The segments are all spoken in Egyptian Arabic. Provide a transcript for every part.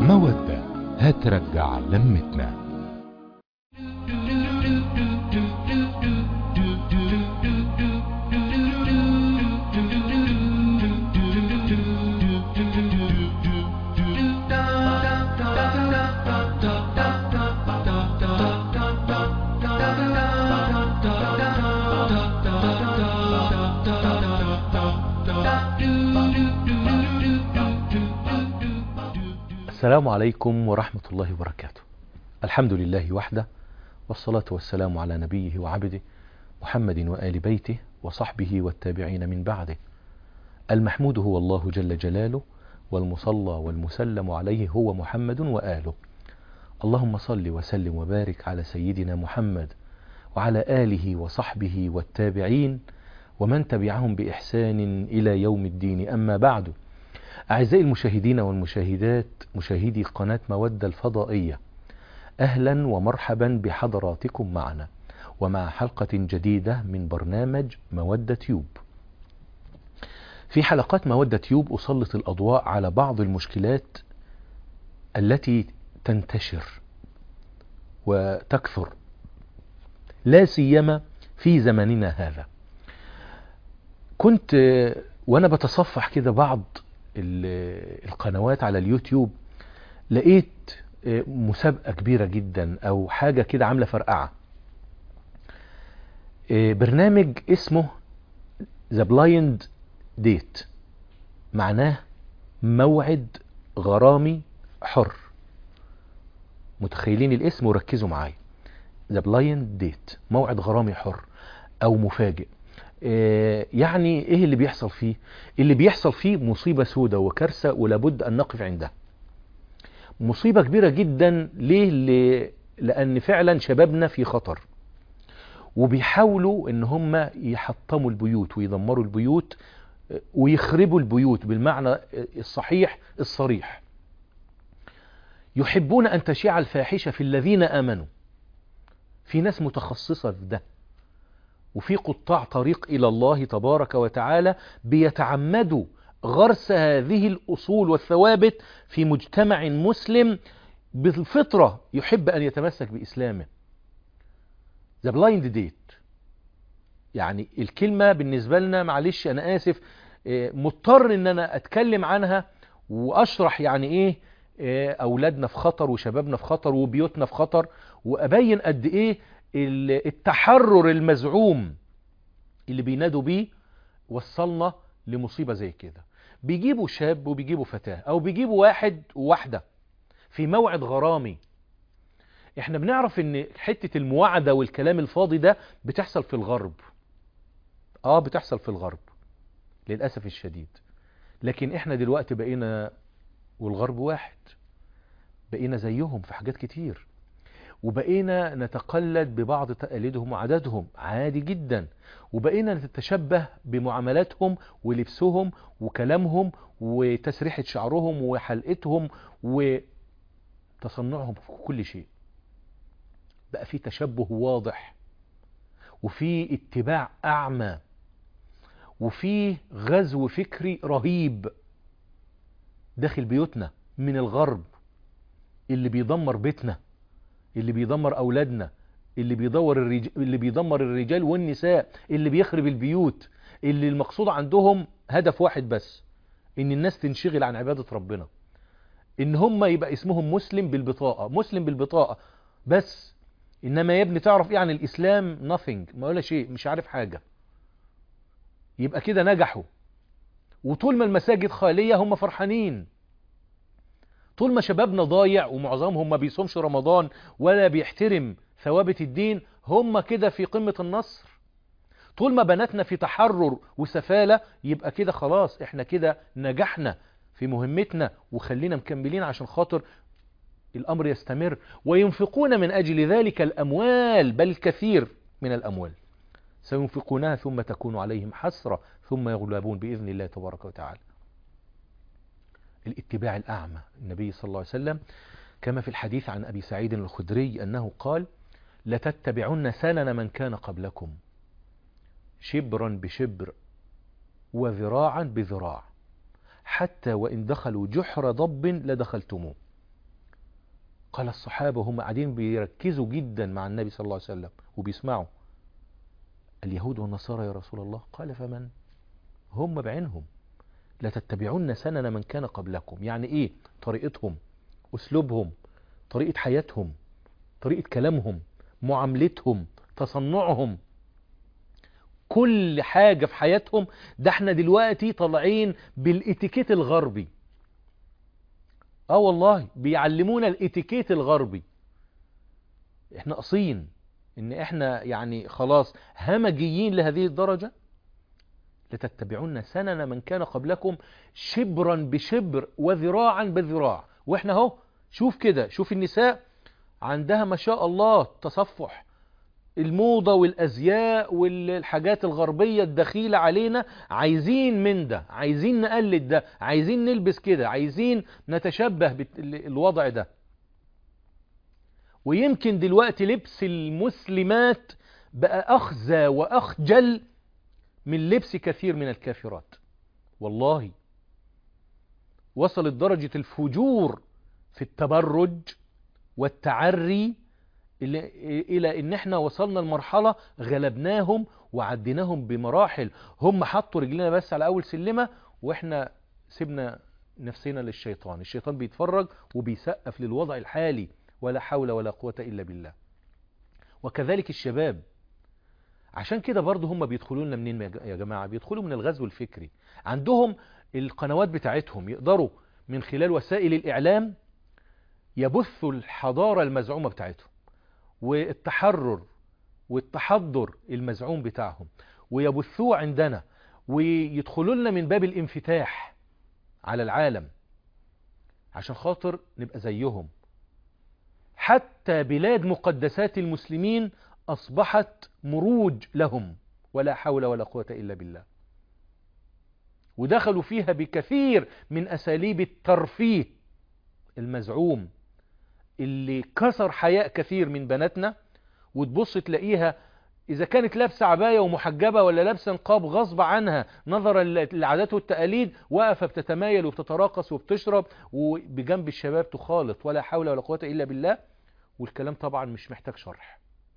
مودة هترجع لمتنا السلام عليكم ورحمة الله وبركاته الحمد لله وحده والصلاة والسلام على نبيه وعبده محمد وآل بيته وصحبه والتابعين من بعده المحمود هو الله جل جلاله والمصلى والمسلم عليه هو محمد وآله اللهم صل وسلم وبارك على سيدنا محمد وعلى آله وصحبه والتابعين ومن تبعهم بإحسان إلى يوم الدين أما بعد أعزائي المشاهدين والمشاهدات مشاهدي قناة مودة الفضائية أهلا ومرحبا بحضراتكم معنا ومع حلقة جديدة من برنامج مودة تيوب في حلقات مودة تيوب أسلط الأضواء على بعض المشكلات التي تنتشر وتكثر لا سيما في زمننا هذا كنت وأنا بتصفح كده بعض القنوات على اليوتيوب لقيت مسابقة كبيرة جدا او حاجة كده عاملة فرقعة برنامج اسمه The Blind Date معناه موعد غرامي حر متخيلين الاسم وركزوا معايا The Blind Date موعد غرامي حر او مفاجئ يعني ايه اللي بيحصل فيه اللي بيحصل فيه مصيبة سودة وكارثة ولابد ان نقف عندها مصيبة كبيرة جدا ليه لان فعلا شبابنا في خطر وبيحاولوا ان هم يحطموا البيوت ويدمروا البيوت ويخربوا البيوت بالمعنى الصحيح الصريح يحبون ان تشيع الفاحشة في الذين امنوا في ناس متخصصة في ده وفي قطاع طريق إلى الله تبارك وتعالى بيتعمدوا غرس هذه الأصول والثوابت في مجتمع مسلم بالفطرة يحب أن يتمسك بإسلامه The blind date يعني الكلمة بالنسبة لنا معلش أنا آسف مضطر أن أنا أتكلم عنها وأشرح يعني إيه أولادنا في خطر وشبابنا في خطر وبيوتنا في خطر وأبين قد إيه التحرر المزعوم اللي بينادوا بيه وصلنا لمصيبة زي كده بيجيبوا شاب وبيجيبوا فتاة او بيجيبوا واحد وواحدة في موعد غرامي احنا بنعرف ان حتة المواعدة والكلام الفاضي ده بتحصل في الغرب اه بتحصل في الغرب للأسف الشديد لكن احنا دلوقتي بقينا والغرب واحد بقينا زيهم في حاجات كتير وبقينا نتقلد ببعض تقاليدهم وعاداتهم عادي جدا وبقينا نتشبه بمعاملاتهم ولبسهم وكلامهم وتسريحة شعرهم وحلقتهم وتصنعهم في كل شيء بقى في تشبه واضح وفي اتباع أعمى وفي غزو فكري رهيب داخل بيوتنا من الغرب اللي بيدمر بيتنا اللي بيدمر اولادنا اللي بيدور الرجال اللي بيدمر الرجال والنساء اللي بيخرب البيوت اللي المقصود عندهم هدف واحد بس ان الناس تنشغل عن عبادة ربنا ان هم يبقى اسمهم مسلم بالبطاقة مسلم بالبطاقة بس انما يا ابني تعرف ايه عن الاسلام nothing ما ولا شيء مش عارف حاجة يبقى كده نجحوا وطول ما المساجد خالية هم فرحانين طول ما شبابنا ضايع ومعظمهم ما بيصومش رمضان ولا بيحترم ثوابت الدين هم كده في قمة النصر طول ما بناتنا في تحرر وسفالة يبقى كده خلاص احنا كده نجحنا في مهمتنا وخلينا مكملين عشان خاطر الأمر يستمر وينفقون من أجل ذلك الأموال بل الكثير من الأموال سينفقونها ثم تكون عليهم حسرة ثم يغلبون بإذن الله تبارك وتعالى الاتباع الأعمى النبي صلى الله عليه وسلم كما في الحديث عن أبي سعيد الخدري أنه قال لتتبعن سنن من كان قبلكم شبرا بشبر وذراعا بذراع حتى وإن دخلوا جحر ضب لدخلتموه قال الصحابة هم قاعدين بيركزوا جدا مع النبي صلى الله عليه وسلم وبيسمعوا اليهود والنصارى يا رسول الله قال فمن هم بعينهم لا تتبعون سنن من كان قبلكم يعني ايه طريقتهم اسلوبهم طريقة حياتهم طريقة كلامهم معاملتهم تصنعهم كل حاجة في حياتهم ده احنا دلوقتي طالعين بالاتيكيت الغربي اه والله بيعلمونا الاتيكيت الغربي احنا قصين ان احنا يعني خلاص همجيين لهذه الدرجة لتتبعون سنن من كان قبلكم شبرا بشبر وذراعا بذراع واحنا اهو شوف كده شوف النساء عندها ما شاء الله تصفح الموضة والأزياء والحاجات الغربية الدخيلة علينا عايزين من ده عايزين نقلد ده عايزين نلبس كده عايزين نتشبه بالوضع ده ويمكن دلوقتي لبس المسلمات بقى أخزى وأخجل من لبس كثير من الكافرات والله وصلت درجة الفجور في التبرج والتعري إلى إن إحنا وصلنا لمرحلة غلبناهم وعديناهم بمراحل هم حطوا رجلنا بس على أول سلمة وإحنا سيبنا نفسنا للشيطان الشيطان بيتفرج وبيسقف للوضع الحالي ولا حول ولا قوة إلا بالله وكذلك الشباب عشان كده برضه هم بيدخلوا لنا منين يا جماعة بيدخلوا من الغزو الفكري عندهم القنوات بتاعتهم يقدروا من خلال وسائل الإعلام يبثوا الحضارة المزعومة بتاعتهم والتحرر والتحضر المزعوم بتاعهم ويبثوه عندنا ويدخلوا لنا من باب الانفتاح على العالم عشان خاطر نبقى زيهم حتى بلاد مقدسات المسلمين أصبحت مروج لهم ولا حول ولا قوة إلا بالله ودخلوا فيها بكثير من أساليب الترفيه المزعوم اللي كسر حياء كثير من بناتنا وتبص تلاقيها إذا كانت لابسة عباية ومحجبة ولا لابسة نقاب غصب عنها نظرا للعادات والتقاليد واقفة بتتمايل وبتتراقص وبتشرب وبجنب الشباب تخالط ولا حول ولا قوة إلا بالله والكلام طبعا مش محتاج شرح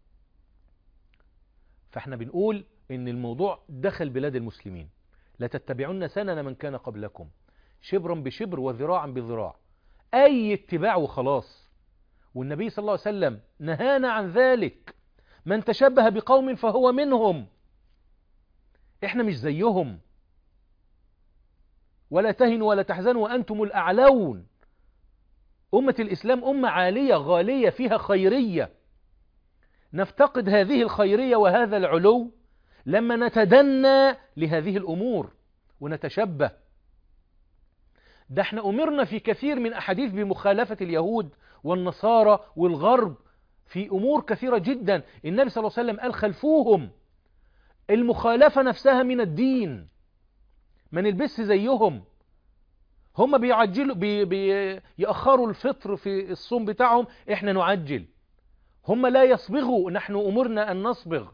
فاحنا بنقول ان الموضوع دخل بلاد المسلمين لا تتبعون سنن من كان قبلكم شبرا بشبر وذراعا بذراع اي اتباع وخلاص والنبي صلى الله عليه وسلم نهانا عن ذلك من تشبه بقوم فهو منهم احنا مش زيهم ولا تهنوا ولا تحزنوا وأنتم الأعلون أمة الإسلام أمة عالية غالية فيها خيرية نفتقد هذه الخيرية وهذا العلو لما نتدنى لهذه الأمور ونتشبه ده احنا أمرنا في كثير من أحاديث بمخالفة اليهود والنصارى والغرب في أمور كثيرة جدا النبي صلى الله عليه وسلم قال خلفوهم المخالفة نفسها من الدين ما نلبس زيهم هم بيعجلوا بي بي يأخروا الفطر في الصوم بتاعهم احنا نعجل هم لا يصبغوا نحن أمرنا أن نصبغ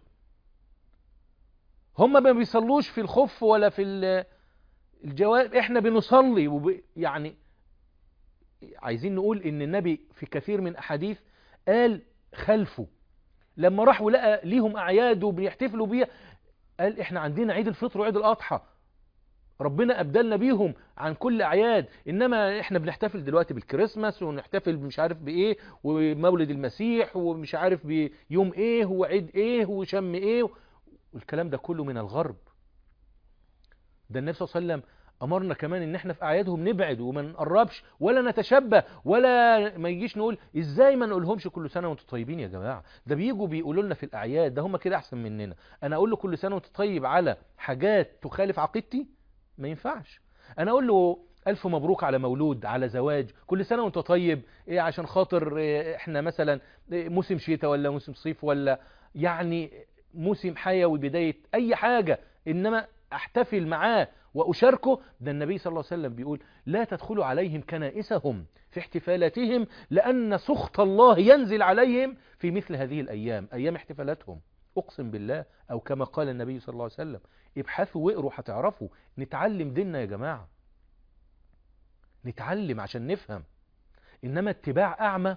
هم ما بيصلوش في الخف ولا في الجواب احنا بنصلي وب... يعني عايزين نقول ان النبي في كثير من احاديث قال خلفه لما راح ولقى ليهم اعياد وبيحتفلوا بيها قال احنا عندنا عيد الفطر وعيد الاضحى ربنا ابدلنا بيهم عن كل اعياد انما احنا بنحتفل دلوقتي بالكريسماس ونحتفل مش عارف بايه ومولد المسيح ومش عارف بيوم ايه وعيد ايه وشم ايه والكلام ده كله من الغرب ده النبي صلى الله عليه وسلم امرنا كمان ان احنا في اعيادهم نبعد وما نقربش ولا نتشبه ولا ما يجيش نقول ازاي ما نقولهمش كل سنه وانتم طيبين يا جماعه ده بيجوا بيقولوا لنا في الاعياد ده هم كده احسن مننا انا اقول له كل سنه وانت طيب على حاجات تخالف عقيدتي ما ينفعش انا اقول له الف مبروك على مولود على زواج كل سنه وانت طيب ايه عشان خاطر إيه احنا مثلا موسم شتاء ولا موسم صيف ولا يعني موسم حيوي بدايه اي حاجه انما احتفل معاه وأشاركه ده النبي صلى الله عليه وسلم بيقول لا تدخلوا عليهم كنائسهم في احتفالاتهم لأن سخط الله ينزل عليهم في مثل هذه الأيام أيام احتفالاتهم أقسم بالله أو كما قال النبي صلى الله عليه وسلم ابحثوا واقروا هتعرفوا نتعلم ديننا يا جماعة نتعلم عشان نفهم إنما اتباع أعمى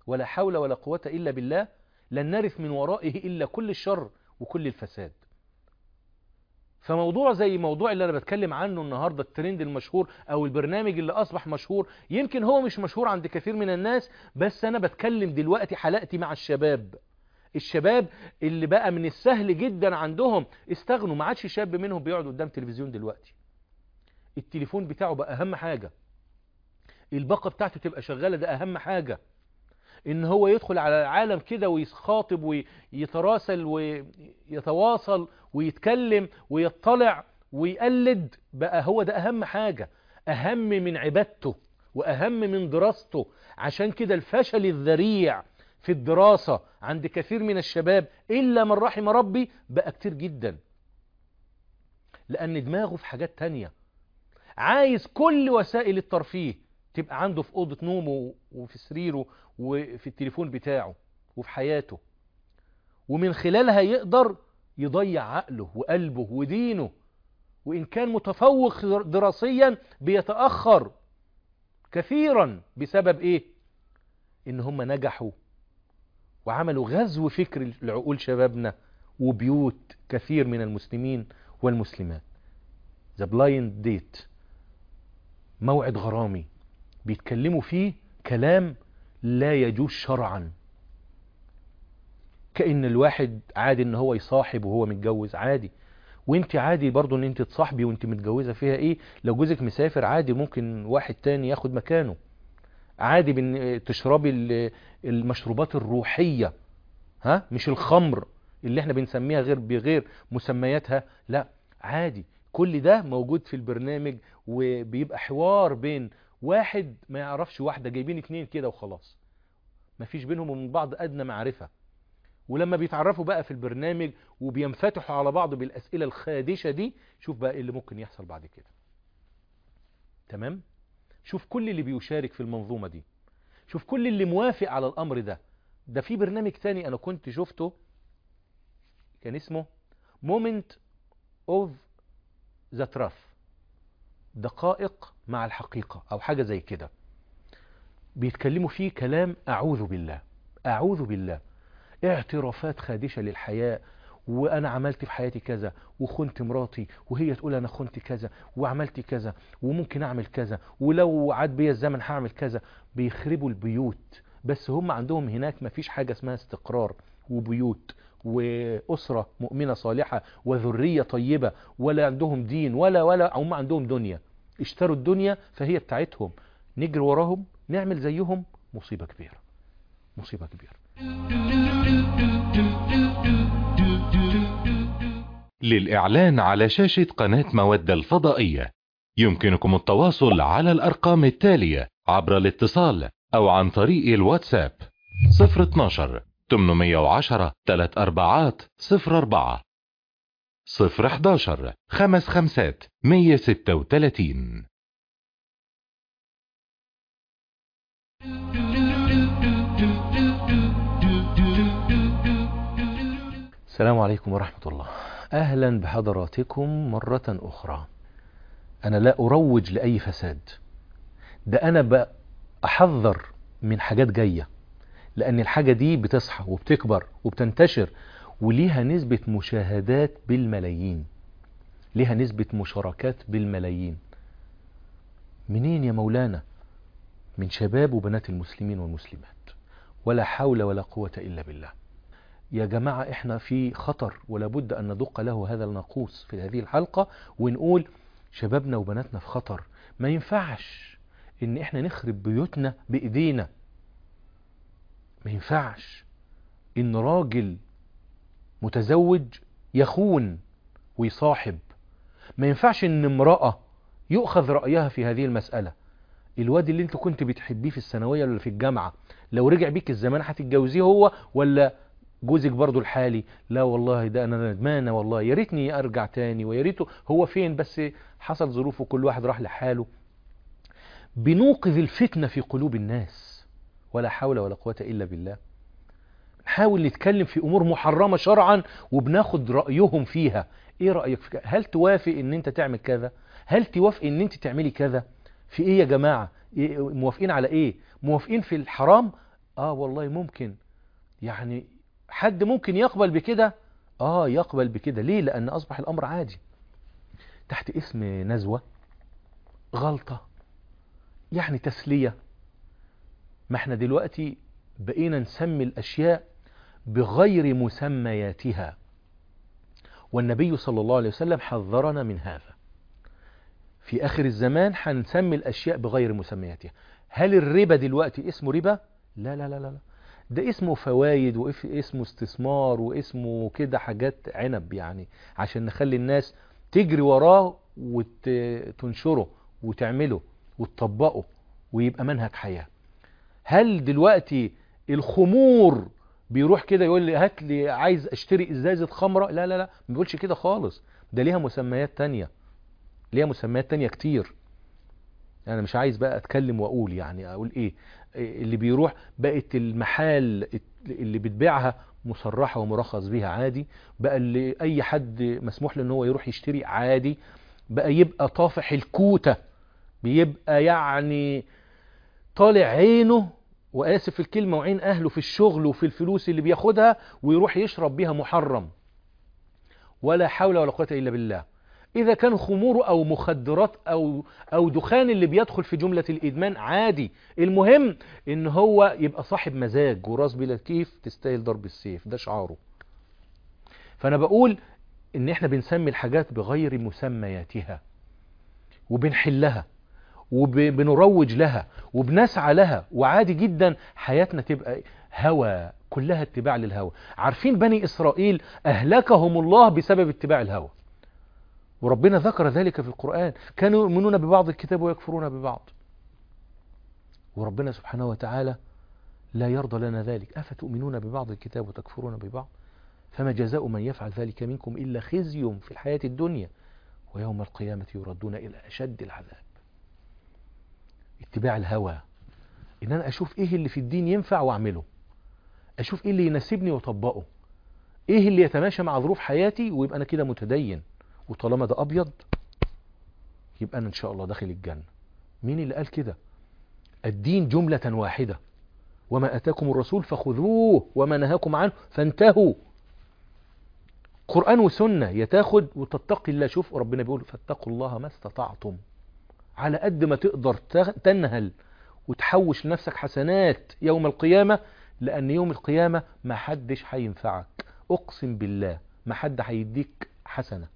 ولا حول ولا قوة إلا بالله لن نرث من ورائه إلا كل الشر وكل الفساد فموضوع زي موضوع اللي أنا بتكلم عنه النهاردة الترند المشهور أو البرنامج اللي أصبح مشهور يمكن هو مش مشهور عند كثير من الناس بس أنا بتكلم دلوقتي حلقتي مع الشباب الشباب اللي بقى من السهل جدا عندهم استغنوا ما عادش شاب منهم بيقعد قدام تلفزيون دلوقتي التليفون بتاعه بقى أهم حاجة الباقة بتاعته تبقى شغالة ده أهم حاجة ان هو يدخل على العالم كده ويخاطب ويتراسل ويتواصل ويتكلم ويطلع ويقلد بقى هو ده اهم حاجة اهم من عبادته واهم من دراسته عشان كده الفشل الذريع في الدراسة عند كثير من الشباب الا من رحم ربي بقى كتير جدا لان دماغه في حاجات تانية عايز كل وسائل الترفيه تبقى عنده في أوضة نومه وفي سريره وفي التليفون بتاعه وفي حياته ومن خلالها يقدر يضيع عقله وقلبه ودينه وإن كان متفوق دراسيا بيتأخر كثيرا بسبب إيه؟ إن هم نجحوا وعملوا غزو فكر لعقول شبابنا وبيوت كثير من المسلمين والمسلمات The Blind Date موعد غرامي بيتكلموا فيه كلام لا يجوز شرعا كأن الواحد عادي ان هو يصاحب وهو متجوز عادي وانت عادي برضو ان انت تصاحبي وانت متجوزة فيها ايه لو جوزك مسافر عادي ممكن واحد تاني ياخد مكانه عادي بن تشربي المشروبات الروحية ها مش الخمر اللي احنا بنسميها غير بغير مسمياتها لا عادي كل ده موجود في البرنامج وبيبقى حوار بين واحد ما يعرفش واحدة جايبين اتنين كده وخلاص مفيش بينهم ومن بعض أدنى معرفة ولما بيتعرفوا بقى في البرنامج وبينفتحوا على بعض بالأسئلة الخادشة دي شوف بقى ايه اللي ممكن يحصل بعد كده تمام شوف كل اللي بيشارك في المنظومة دي شوف كل اللي موافق على الأمر ده ده في برنامج تاني أنا كنت شفته كان اسمه Moment of the Truth دقائق مع الحقيقة أو حاجة زي كده بيتكلموا فيه كلام أعوذ بالله أعوذ بالله اعترافات خادشة للحياة وأنا عملت في حياتي كذا وخنت مراتي وهي تقول أنا خنت كذا وعملت كذا وممكن أعمل كذا ولو عاد بيا الزمن هعمل كذا بيخربوا البيوت بس هم عندهم هناك مفيش حاجة اسمها استقرار وبيوت وأسرة مؤمنة صالحة وذرية طيبة ولا عندهم دين ولا ولا هم عندهم دنيا اشتروا الدنيا فهي بتاعتهم نجري وراهم نعمل زيهم مصيبة كبيرة مصيبة كبيرة للإعلان على شاشة قناة مودة الفضائية يمكنكم التواصل على الأرقام التالية عبر الاتصال أو عن طريق الواتساب 012 810 3 أربعات 04 011 خمس خمسات 136 السلام عليكم ورحمة الله أهلا بحضراتكم مرة أخرى أنا لا أروج لأي فساد ده أنا بأحذر من حاجات جاية لأن الحاجة دي بتصحى وبتكبر وبتنتشر وليها نسبة مشاهدات بالملايين ليها نسبة مشاركات بالملايين منين يا مولانا من شباب وبنات المسلمين والمسلمات ولا حول ولا قوة إلا بالله يا جماعة احنا في خطر ولا بد أن ندق له هذا الناقوس في هذه الحلقة ونقول شبابنا وبناتنا في خطر ما ينفعش ان احنا نخرب بيوتنا بإيدينا ما ينفعش ان راجل متزوج يخون ويصاحب ما ينفعش ان امرأة يؤخذ رأيها في هذه المسألة الواد اللي انت كنت بتحبيه في الثانوية ولا في الجامعة لو رجع بيك الزمان هتتجوزيه هو ولا جوزك برضو الحالي لا والله ده انا ندمانه والله يا ريتني ارجع تاني ويا ريته هو فين بس حصل ظروفه كل واحد راح لحاله بنوقظ الفتنة في قلوب الناس ولا حول ولا قوة الا بالله نحاول نتكلم في امور محرمة شرعا وبناخد رأيهم فيها ايه رأيك في كذا هل توافق ان انت تعمل كذا هل توافق ان انت تعملي كذا في ايه يا جماعة إيه موافقين على ايه موافقين في الحرام اه والله ممكن يعني حد ممكن يقبل بكده اه يقبل بكده ليه لان اصبح الامر عادي تحت اسم نزوة غلطة يعني تسلية ما احنا دلوقتي بقينا نسمي الاشياء بغير مسمياتها والنبي صلى الله عليه وسلم حذرنا من هذا في آخر الزمان هنسمي الأشياء بغير مسمياتها هل الربا دلوقتي اسمه ربا؟ لا لا لا لا ده اسمه فوايد واسمه استثمار واسمه كده حاجات عنب يعني عشان نخلي الناس تجري وراه وتنشره وتعمله وتطبقه ويبقى منهج حياة هل دلوقتي الخمور بيروح كده يقول لي هات لي عايز اشتري ازازه خمره لا لا لا ما بيقولش كده خالص ده ليها مسميات تانية ليها مسميات تانية كتير انا مش عايز بقى اتكلم واقول يعني اقول ايه اللي بيروح بقت المحال اللي بتبيعها مصرحة ومرخص بيها عادي بقى اللي اي حد مسموح له ان هو يروح يشتري عادي بقى يبقى طافح الكوتة بيبقى يعني طالع عينه وآسف في الكلمة وعين أهله في الشغل وفي الفلوس اللي بياخدها ويروح يشرب بيها محرم ولا حول ولا قوة إلا بالله إذا كان خمور أو مخدرات أو, أو دخان اللي بيدخل في جملة الإدمان عادي المهم إن هو يبقى صاحب مزاج وراس بلا كيف تستاهل ضرب السيف ده شعاره فأنا بقول إن إحنا بنسمي الحاجات بغير مسمياتها وبنحلها وبنروج لها وبنسعى لها وعادي جدا حياتنا تبقى هوى كلها اتباع للهوى عارفين بني إسرائيل أهلكهم الله بسبب اتباع الهوى وربنا ذكر ذلك في القرآن كانوا يؤمنون ببعض الكتاب ويكفرون ببعض وربنا سبحانه وتعالى لا يرضى لنا ذلك أفتؤمنون ببعض الكتاب وتكفرون ببعض فما جزاء من يفعل ذلك منكم إلا خزي في الحياة الدنيا ويوم القيامة يردون إلى أشد العذاب اتباع الهوى ان انا اشوف ايه اللي في الدين ينفع واعمله اشوف ايه اللي يناسبني واطبقه ايه اللي يتماشى مع ظروف حياتي ويبقى انا كده متدين وطالما ده ابيض يبقى انا ان شاء الله داخل الجنة مين اللي قال كده الدين جملة واحدة وما اتاكم الرسول فخذوه وما نهاكم عنه فانتهوا قرآن وسنة يتاخد وتتقي الله شوف ربنا بيقول فاتقوا الله ما استطعتم على قد ما تقدر تنهل وتحوش لنفسك حسنات يوم القيامة لأن يوم القيامة ما حدش هينفعك أقسم بالله ما حد هيديك حسنة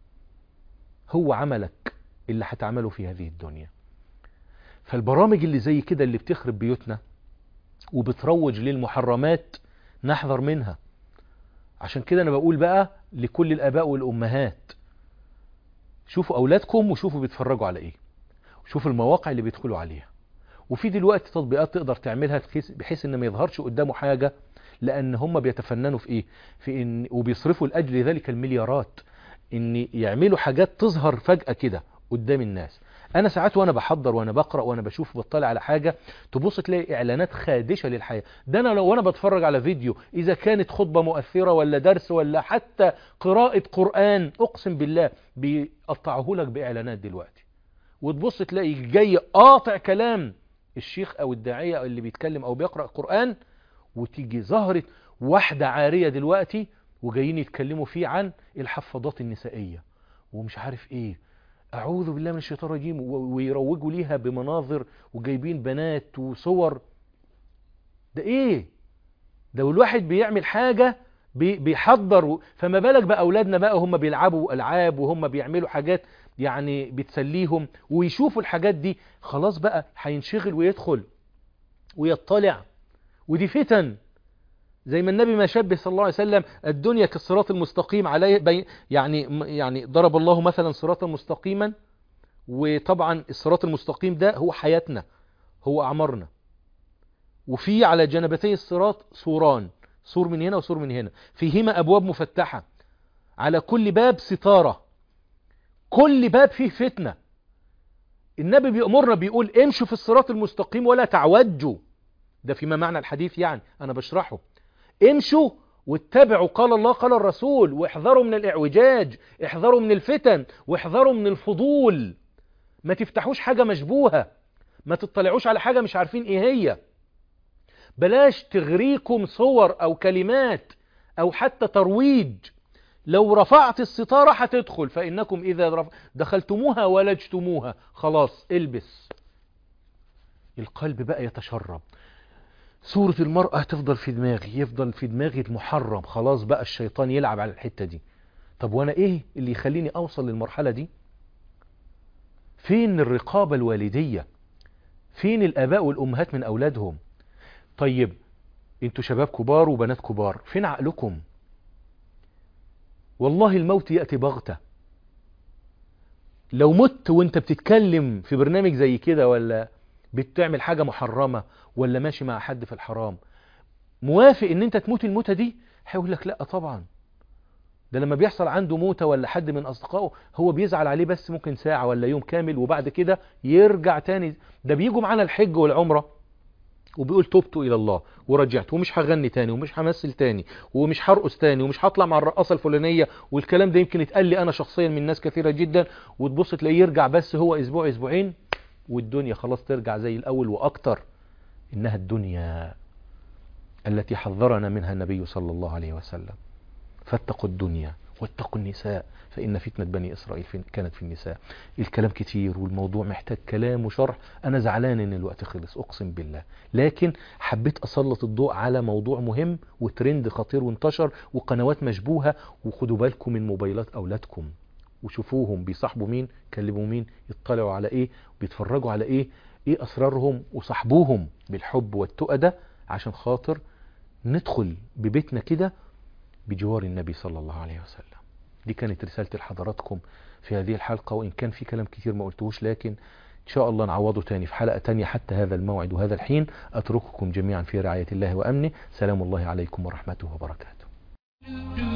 هو عملك اللي هتعمله في هذه الدنيا فالبرامج اللي زي كده اللي بتخرب بيوتنا وبتروج للمحرمات نحذر منها عشان كده أنا بقول بقى لكل الآباء والأمهات شوفوا أولادكم وشوفوا بيتفرجوا على إيه شوف المواقع اللي بيدخلوا عليها وفي دلوقتي تطبيقات تقدر تعملها بحيث ان ما يظهرش قدامه حاجة لان هم بيتفننوا في ايه في ان وبيصرفوا لاجل ذلك المليارات ان يعملوا حاجات تظهر فجأة كده قدام الناس انا ساعات وانا بحضر وانا بقرا وانا بشوف بطلع على حاجه تبص تلاقي اعلانات خادشه للحياه ده انا لو وانا بتفرج على فيديو اذا كانت خطبه مؤثره ولا درس ولا حتى قراءه قران اقسم بالله بيقطعوه لك باعلانات دلوقتي وتبص تلاقي جاي قاطع كلام الشيخ او الداعيه او اللي بيتكلم او بيقرا قران وتيجي ظهرت واحده عاريه دلوقتي وجايين يتكلموا فيه عن الحفاضات النسائيه ومش عارف ايه اعوذ بالله من الشيطان الرجيم ويروجوا ليها بمناظر وجايبين بنات وصور ده ايه ده الواحد بيعمل حاجه بيحضر فما بالك بقى اولادنا بقى هم بيلعبوا العاب وهم بيعملوا حاجات يعني بتسليهم ويشوفوا الحاجات دي خلاص بقى هينشغل ويدخل ويطلع ودي فتن زي ما النبي ما شبه صلى الله عليه وسلم الدنيا كالصراط المستقيم عليه بي يعني يعني ضرب الله مثلا صراطا مستقيما وطبعا الصراط المستقيم ده هو حياتنا هو أعمارنا وفي على جنبتي الصراط سوران سور من هنا وسور من هنا فيهما أبواب مفتحة على كل باب ستارة كل باب فيه فتنة النبي بيأمرنا بيقول امشوا في الصراط المستقيم ولا تعوجوا ده فيما معنى الحديث يعني أنا بشرحه امشوا واتبعوا قال الله قال الرسول واحذروا من الاعوجاج احذروا من الفتن واحذروا من الفضول ما تفتحوش حاجة مشبوهة ما تطلعوش على حاجة مش عارفين ايه هي بلاش تغريكم صور او كلمات او حتى ترويج لو رفعت الستارة هتدخل فإنكم إذا رف... دخلتموها ولجتموها خلاص البس القلب بقى يتشرب صورة المرأة هتفضل في دماغي يفضل في دماغي المحرم خلاص بقى الشيطان يلعب على الحتة دي طب وانا ايه اللي يخليني اوصل للمرحلة دي فين الرقابة الوالدية فين الاباء والامهات من اولادهم طيب انتوا شباب كبار وبنات كبار فين عقلكم والله الموت يأتي بغتة لو مت وانت بتتكلم في برنامج زي كده ولا بتعمل حاجة محرمة ولا ماشي مع حد في الحرام موافق ان انت تموت الموتة دي هيقول لك لا طبعا ده لما بيحصل عنده موتة ولا حد من اصدقائه هو بيزعل عليه بس ممكن ساعة ولا يوم كامل وبعد كده يرجع تاني ده بيجوا معانا الحج والعمرة وبيقول توبت الى الله ورجعت ومش هغني تاني ومش همثل تاني ومش هرقص تاني ومش هطلع مع الرقاصه الفلانيه والكلام ده يمكن يتقال لي انا شخصيا من ناس كثيره جدا وتبص تلاقيه يرجع بس هو اسبوع اسبوعين والدنيا خلاص ترجع زي الاول واكتر انها الدنيا التي حذرنا منها النبي صلى الله عليه وسلم فاتقوا الدنيا واتقوا النساء فإن فتنة بني إسرائيل كانت في النساء الكلام كتير والموضوع محتاج كلام وشرح أنا زعلان إن الوقت خلص أقسم بالله لكن حبيت أسلط الضوء على موضوع مهم وترند خطير وانتشر وقنوات مشبوهة وخدوا بالكم من موبايلات أولادكم وشوفوهم بيصاحبوا مين كلموا مين يطلعوا على إيه بيتفرجوا على إيه إيه أسرارهم وصاحبوهم بالحب والتقى ده عشان خاطر ندخل ببيتنا كده بجوار النبي صلى الله عليه وسلم دي كانت رسالتي لحضراتكم في هذه الحلقة وإن كان في كلام كتير ما قلتهوش لكن إن شاء الله نعوضه تاني في حلقة تانية حتى هذا الموعد وهذا الحين أترككم جميعا في رعاية الله وأمنه سلام الله عليكم ورحمته وبركاته